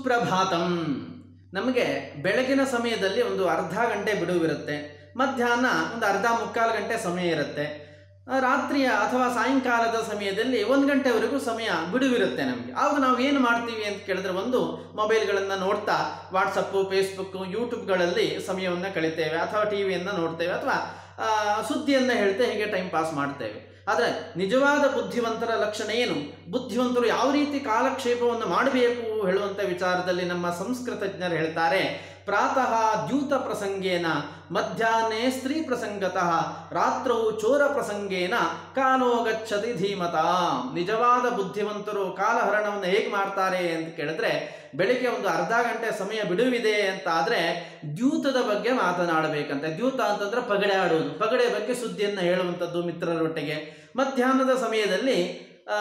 ಸುಪ್ರಭಾತಂ ನಮಗೆ ಬೆಳಗಿನ ಸಮಯದಲ್ಲಿ ಒಂದು ಅರ್ಧ ಗಂಟೆ ಬಿಡುವಿರುತ್ತೆ ಮಧ್ಯಾಹ್ನ ಒಂದು ಅರ್ಧ ಮುಕ್ಕಾಲು ಗಂಟೆ ಸಮಯ ಇರುತ್ತೆ ಆ, ರಾತ್ರಿಯ ಅಥವಾ ಸಾಯಂಕಾಲದ ಸಮಯದಲ್ಲಿ ಒಂದು ಗಂಟೆವರೆಗೂ ಸಮಯ ಬಿಡುವಿರುತ್ತೆ ನಮಗೆ ಆವಾಗ ನಾವು ಏನು ಮಾಡ್ತೀವಿ ಅಂತ ಕೇಳಿದ್ರೆ ಒಂದು ಮೊಬೈಲ್ಗಳನ್ನು ನೋಡ್ತಾ ವಾಟ್ಸಪ್ಪು ಫೇಸ್ಬುಕ್ಕು ಯೂಟ್ಯೂಬ್ಗಳಲ್ಲಿ ಸಮಯವನ್ನು ಕಳಿತೇವೆ ಅಥವಾ ಟಿ ವಿಯನ್ನು ನೋಡ್ತೇವೆ ಅಥವಾ ಆ, ಸುದ್ದಿಯನ್ನು ಹೇಳ್ತಾ ಹೀಗೆ ಟೈಮ್ ಪಾಸ್ ಮಾಡ್ತೇವೆ ಆದರೆ ನಿಜವಾದ ಬುದ್ಧಿವಂತರ ಲಕ್ಷಣ ಏನು ಬುದ್ಧಿವಂತರು ಯಾವ ರೀತಿ ಕಾಲಕ್ಷೇಪವನ್ನು ಮಾಡಬೇಕು ಹೇಳುವಂಥ ವಿಚಾರದಲ್ಲಿ ನಮ್ಮ ಸಂಸ್ಕೃತಜ್ಞರು ಹೇಳ್ತಾರೆ ಪ್ರಾತಃ ದ್ಯೂತ ಪ್ರಸಂಗೇನ ಮಧ್ಯಾಹ್ನೆ ಸ್ತ್ರೀ ಪ್ರಸಂಗತಃ ರಾತ್ರೌ ಚೋರ ಪ್ರಸಂಗೇನ ಕಾಲೋ ಗಚ್ಚತಿ ಧೀಮತ ನಿಜವಾದ ಬುದ್ಧಿವಂತರು ಕಾಲಹರಣವನ್ನು ಹೇಗೆ ಮಾಡ್ತಾರೆ ಅಂತ ಕೇಳಿದ್ರೆ ಬೆಳಿಗ್ಗೆ ಒಂದು ಅರ್ಧ ಗಂಟೆ ಸಮಯ ಬಿಡುವಿದೆ ಅಂತ ಆದರೆ ದ್ಯೂತದ ಬಗ್ಗೆ ಮಾತನಾಡಬೇಕಂತೆ ದ್ಯೂತ ಅಂತಂದ್ರೆ ಪಗಡೆ ಆಡುವುದು ಪಗಡೆ ಬಗ್ಗೆ ಸುದ್ದಿಯನ್ನು ಹೇಳುವಂಥದ್ದು ಮಿತ್ರರೊಟ್ಟಿಗೆ ಮಧ್ಯಾಹ್ನದ ಸಮಯದಲ್ಲಿ ಆ,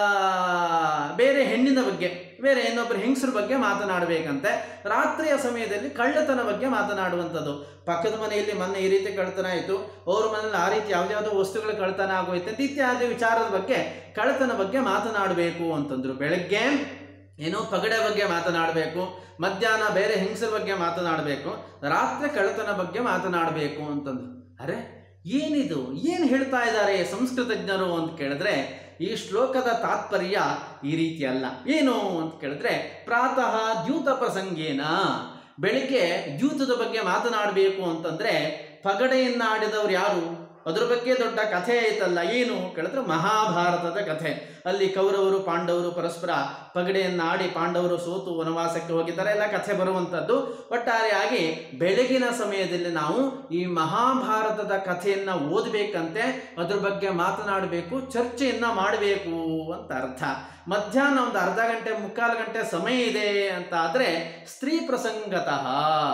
ಬೇರೆ ಹೆಣ್ಣಿನ ಬಗ್ಗೆ ಬೇರೆ ಇನ್ನೊಬ್ಬರು ಹೆಂಗಸರ ಬಗ್ಗೆ ಮಾತನಾಡಬೇಕಂತೆ ರಾತ್ರಿಯ ಸಮಯದಲ್ಲಿ ಕಳ್ಳತನ ಬಗ್ಗೆ ಮಾತನಾಡುವಂಥದ್ದು ಪಕ್ಕದ ಮನೆಯಲ್ಲಿ ಮೊನ್ನೆ ಈ ರೀತಿ ಕಳ್ಳತನ ಆಯಿತು ಅವ್ರ ಮನೇಲಿ ಆ ರೀತಿ ಯಾವುದ್ಯಾವುದೋ ವಸ್ತುಗಳ ಕಳ್ಳತನ ಆಗೋಯ್ತು ಅಂತ ಇತ್ಯಾದಿ ವಿಚಾರದ ಬಗ್ಗೆ ಕಳ್ಳತನ ಬಗ್ಗೆ ಮಾತನಾಡಬೇಕು ಅಂತಂದ್ರು ಬೆಳಗ್ಗೆ ಏನೋ ಪಗಡೆ ಬಗ್ಗೆ ಮಾತನಾಡಬೇಕು ಮಧ್ಯಾಹ್ನ ಬೇರೆ ಹೆಂಗಸರ ಬಗ್ಗೆ ಮಾತನಾಡಬೇಕು ರಾತ್ರಿ ಕಳ್ಳತನ ಬಗ್ಗೆ ಮಾತನಾಡಬೇಕು ಅಂತಂದ್ರು ಅರೆ ಏನಿದು ಏನು ಹೇಳ್ತಾ ಇದ್ದಾರೆ ಸಂಸ್ಕೃತಜ್ಞರು ಅಂತ ಕೇಳಿದ್ರೆ ಈ ಶ್ಲೋಕದ ತಾತ್ಪರ್ಯ ಈ ರೀತಿ ಅಲ್ಲ ಏನು ಅಂತ ಕೇಳಿದ್ರೆ ಪ್ರಾತಃ ದ್ಯೂತ ಪ್ರಸಂಗೇನ ಬೆಳಿಗ್ಗೆ ದ್ಯೂತದ ಬಗ್ಗೆ ಮಾತನಾಡಬೇಕು ಅಂತಂದ್ರೆ ಪಗಡೆಯನ್ನ ಆಡಿದವ್ರು ಯಾರು ಅದ್ರ ಬಗ್ಗೆ ದೊಡ್ಡ ಕಥೆ ಐತಲ್ಲ ಏನು ಕೇಳಿದ್ರೆ ಮಹಾಭಾರತದ ಕಥೆ ಅಲ್ಲಿ ಕೌರವರು ಪಾಂಡವರು ಪರಸ್ಪರ ಪಗಡೆಯನ್ನು ಆಡಿ ಪಾಂಡವರು ಸೋತು ವನವಾಸಕ್ಕೆ ಹೋಗಿದ್ದಾರೆ ಎಲ್ಲ ಕಥೆ ಬರುವಂಥದ್ದು ಒಟ್ಟಾರೆಯಾಗಿ ಬೆಳಗಿನ ಸಮಯದಲ್ಲಿ ನಾವು ಈ ಮಹಾಭಾರತದ ಕಥೆಯನ್ನು ಓದಬೇಕಂತೆ ಅದ್ರ ಬಗ್ಗೆ ಮಾತನಾಡಬೇಕು ಚರ್ಚೆಯನ್ನು ಮಾಡಬೇಕು ಅಂತ ಅರ್ಥ ಮಧ್ಯಾಹ್ನ ಒಂದು ಅರ್ಧ ಗಂಟೆ ಮುಕ್ಕಾಲು ಗಂಟೆ ಸಮಯ ಇದೆ ಅಂತ ಆದರೆ ಸ್ತ್ರೀ ಪ್ರಸಂಗತಃ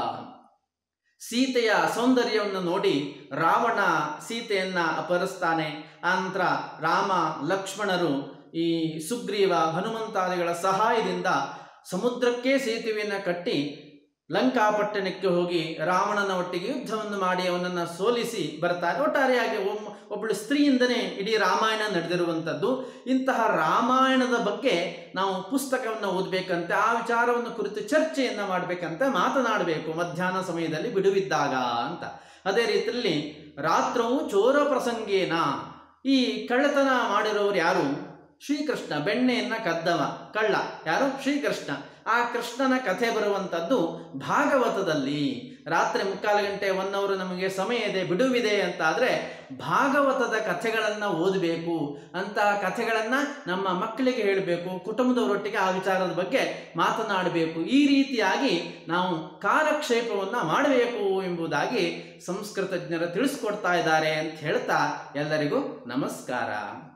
ಸೀತೆಯ ಸೌಂದರ್ಯವನ್ನು ನೋಡಿ ರಾವಣ ಸೀತೆಯನ್ನ ಅಪಹರಿಸ್ತಾನೆ ಆನಂತರ ರಾಮ ಲಕ್ಷ್ಮಣರು ಈ ಸುಗ್ರೀವ ಹನುಮಂತಾದಿಗಳ ಸಹಾಯದಿಂದ ಸಮುದ್ರಕ್ಕೆ ಸೇತುವೆಯನ್ನು ಕಟ್ಟಿ ಲಂಕಾಪಟ್ಟಣಕ್ಕೆ ಹೋಗಿ ರಾವಣನ ಒಟ್ಟಿಗೆ ಯುದ್ಧವನ್ನು ಮಾಡಿ ಅವನನ್ನು ಸೋಲಿಸಿ ಬರ್ತಾರೆ ಒಟ್ಟಾರೆಯಾಗಿ ಒಮ್ಮ ಒಬ್ಬಳು ಸ್ತ್ರೀಯಿಂದನೇ ಇಡೀ ರಾಮಾಯಣ ನಡೆದಿರುವಂಥದ್ದು ಇಂತಹ ರಾಮಾಯಣದ ಬಗ್ಗೆ ನಾವು ಪುಸ್ತಕವನ್ನು ಓದಬೇಕಂತೆ ಆ ವಿಚಾರವನ್ನು ಕುರಿತು ಚರ್ಚೆಯನ್ನು ಮಾಡಬೇಕಂತೆ ಮಾತನಾಡಬೇಕು ಮಧ್ಯಾಹ್ನ ಸಮಯದಲ್ಲಿ ಬಿಡುವಿದ್ದಾಗ ಅಂತ ಅದೇ ರೀತಿಯಲ್ಲಿ ರಾತ್ರವು ಚೋರ ಪ್ರಸಂಗೇನ ಈ ಕಳ್ಳತನ ಮಾಡಿರೋರು ಯಾರು ಶ್ರೀಕೃಷ್ಣ ಬೆಣ್ಣೆಯನ್ನ ಕದ್ದವ ಕಳ್ಳ ಯಾರು ಶ್ರೀಕೃಷ್ಣ ಆ ಕೃಷ್ಣನ ಕಥೆ ಬರುವಂಥದ್ದು ಭಾಗವತದಲ್ಲಿ ರಾತ್ರಿ ಮುಕ್ಕಾಲು ಗಂಟೆ ಒನ್ ಅವರು ನಮಗೆ ಸಮಯ ಇದೆ ಬಿಡುವಿದೆ ಅಂತ ಆದರೆ ಭಾಗವತದ ಕಥೆಗಳನ್ನು ಓದಬೇಕು ಅಂತಹ ಕಥೆಗಳನ್ನು ನಮ್ಮ ಮಕ್ಕಳಿಗೆ ಹೇಳಬೇಕು ಕುಟುಂಬದವರೊಟ್ಟಿಗೆ ಆ ವಿಚಾರದ ಬಗ್ಗೆ ಮಾತನಾಡಬೇಕು ಈ ರೀತಿಯಾಗಿ ನಾವು ಕಾಲಕ್ಷೇಪವನ್ನು ಮಾಡಬೇಕು ಎಂಬುದಾಗಿ ಸಂಸ್ಕೃತಜ್ಞರು ತಿಳಿಸ್ಕೊಡ್ತಾ ಇದ್ದಾರೆ ಅಂತ ಹೇಳ್ತಾ ಎಲ್ಲರಿಗೂ ನಮಸ್ಕಾರ